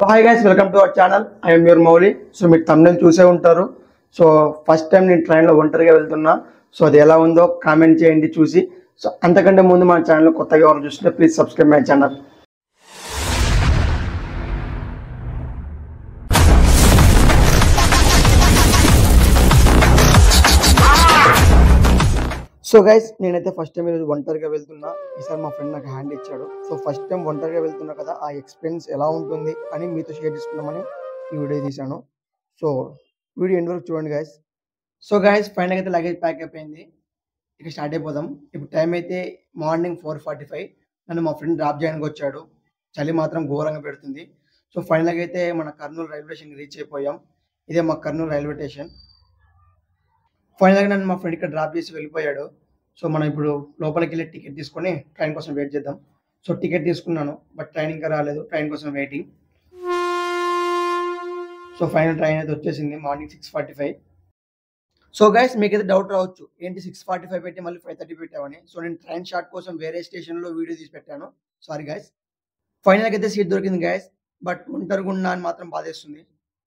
Hi guys welcome to our channel I'm your Mouli so మీరు తమిళ చూసే ఉంటారు సో ఫస్ట్ టైం నేను ట్రైన్లో ఒంటరిగా వెళ్తున్నా సో అది ఎలా ఉందో కామెంట్ చేయండి చూసి సో అంతకంటే ముందు మన ఛానల్ కొత్తగా ఎవరు చూస్తుంటే please subscribe my channel so guys నేనైతే ఫస్ట్ టైం ఈరోజు ఒంటరిగా వెళ్తున్నా ఈసారి మా ఫ్రెండ్ నాకు హ్యాండ్ ఇచ్చాడు సో ఫస్ట్ టైం ఒంటరిగా వెళ్తున్నా కదా ఆ ఎక్స్పీరియన్స్ ఎలా ఉంటుంది అని మీతో షేర్ చేసుకుందామని ఈ వీడియో తీశాను సో వీడియో ఎండ్ వరకు చూడండి గైస్ సో గైస్ ఫైనల్గా అయితే లగేజ్ ప్యాక్ అయిపోయింది ఇక స్టార్ట్ అయిపోదాం ఇప్పుడు టైం అయితే మార్నింగ్ ఫోర్ ఫార్టీ ఫైవ్ నన్ను మా ఫ్రెండ్ డ్రాప్ చేయడానికి వచ్చాడు చలి మాత్రం ఘోరంగా పెడుతుంది సో ఫైనల్గా అయితే మన కర్నూలు రైల్వే స్టేషన్కి రీచ్ అయిపోయాం ఇదే మా కర్నూలు రైల్వే స్టేషన్ ఫైనల్గా నన్ను మా ఫ్రెండ్ ఇక్కడ డ్రాప్ చేసి వెళ్ళిపోయాడు సో మనం ఇప్పుడు లోపలికి వెళ్ళి టికెట్ తీసుకొని ట్రైన్ కోసం వెయిట్ చేద్దాం సో టికెట్ తీసుకున్నాను బట్ ట్రైన్ ఇంకా రాలేదు ట్రైన్ కోసం వెయిటింగ్ సో ఫైనల్ ట్రైన్ అయితే వచ్చేసింది morning six forty five so guys మీకైతే డౌట్ రావచ్చు ఏంటి సిక్స్ ఫార్టీ ఫైవ్ పెట్టి మళ్ళీ ఫైవ్ థర్టీ పెట్టామని సో నేను ట్రైన్ షాట్ కోసం వేరే స్టేషన్లో వీడియో తీసి పెట్టాను సారీ గైస్ ఫైనల్గా అయితే సీట్ దొరికింది గైస్ బట్ ఒంటరిగా ఉన్నా అని మాత్రం బాధేస్తుంది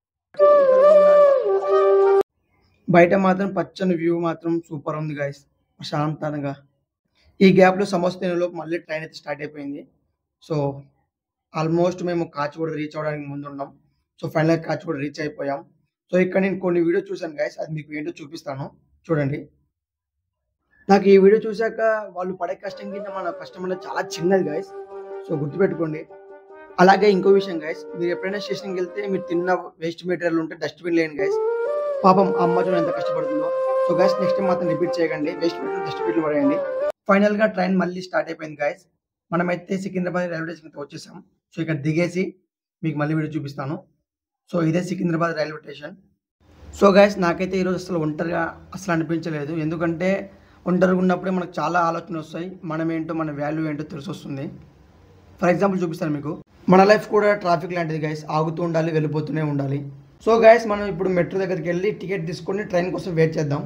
బయట మాత్రం పచ్చని వ్యూ మాత్రం సూపర్ ఉంది గైస్ ప్రశాంతంగా ఈ గ్యాప్లో సమస్తలోపు మళ్ళీ ట్రైన్ అయితే స్టార్ట్ అయిపోయింది సో ఆల్మోస్ట్ మేము కాచిగూడ రీచ్ అవ్వడానికి ముందు ఉన్నాం సో ఫైనల్గా కాచిగూడ రీచ్ అయిపోయాం సో ఇక్కడ నేను కొన్ని వీడియో చూశాను గైస్ అది మీకు ఏంటో చూపిస్తాను చూడండి నాకు ఈ వీడియో చూశాక వాళ్ళు పడే కష్టం కింద మన కష్టం అనేది చాలా చిన్నది గైస్ సో గుర్తుపెట్టుకోండి అలాగే ఇంకో విషయం గైస్ మీరు ఎప్పుడైనా స్టేషన్కి వెళ్తే మీరు తిన్న వేస్ట్ మెటీరియల్ ఉంటే డస్ట్బిన్ లేని గైస్ పాపం ఆ అమ్మ చూడండి ఎంత కష్టపడుతుందో సో గైస్ నెక్స్ట్ టైం మాత్రం రిపీట్ చేయకండి వేస్ట్ మెటీరియల్ డస్ట్బిన్లో పడేయండి ఫైనల్ గా ట్రైన్ మళ్ళీ స్టార్ట్ అయిపోయింది గైస్ మనమైతే సికింద్రాబాద్ రైల్వే స్టేషన్ అయితే వచ్చేసాం సో ఇక్కడ దిగేసి మీకు మళ్ళీ వీడియో చూపిస్తాను సో ఇదే Secunderabad railway station so guys నాకైతే ఈరోజు అసలు ఒంటరిగా అసలు అనిపించలేదు ఎందుకంటే ఒంటరిగా ఉన్నప్పుడే మనకు చాలా ఆలోచనలు వస్తాయి మనం ఏంటో మన వాల్యూ ఏంటో తెలిసి వస్తుంది ఫర్ ఎగ్జాంపుల్ చూపిస్తాను మీకు మన లైఫ్ కూడా ట్రాఫిక్ లాంటిది గైస్ ఆగుతూ ఉండాలి వెళ్ళిపోతూనే ఉండాలి సో గైస్ మనం ఇప్పుడు మెట్రో దగ్గరికి వెళ్ళి టికెట్ తీసుకొని ట్రైన్ కోసం వెయిట్ చేద్దాం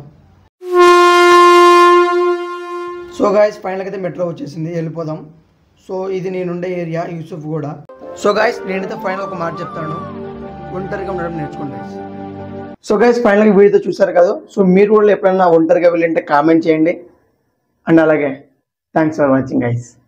సో గాయస్ ఫైనల్గా అయితే మెట్రో వచ్చేసింది వెళ్ళిపోదాం సో ఇది నేనుండే ఏరియా యూసుఫ్ కూడా సో గాయస్ నేనైతే ఫైనల్ ఒక మాట చెప్తాను ఒంటరిగా ఉండడం నేర్చుకోండి guys. సో గైస్ ఫైనల్గా వీడియో చూసారు కదా సో మీరు కూడా ఎప్పుడైనా ఒంటరిగా వెళ్ళింటే కామెంట్ చేయండి అండ్ అలాగే థ్యాంక్స్ ఫర్ వాచింగ్ గైస్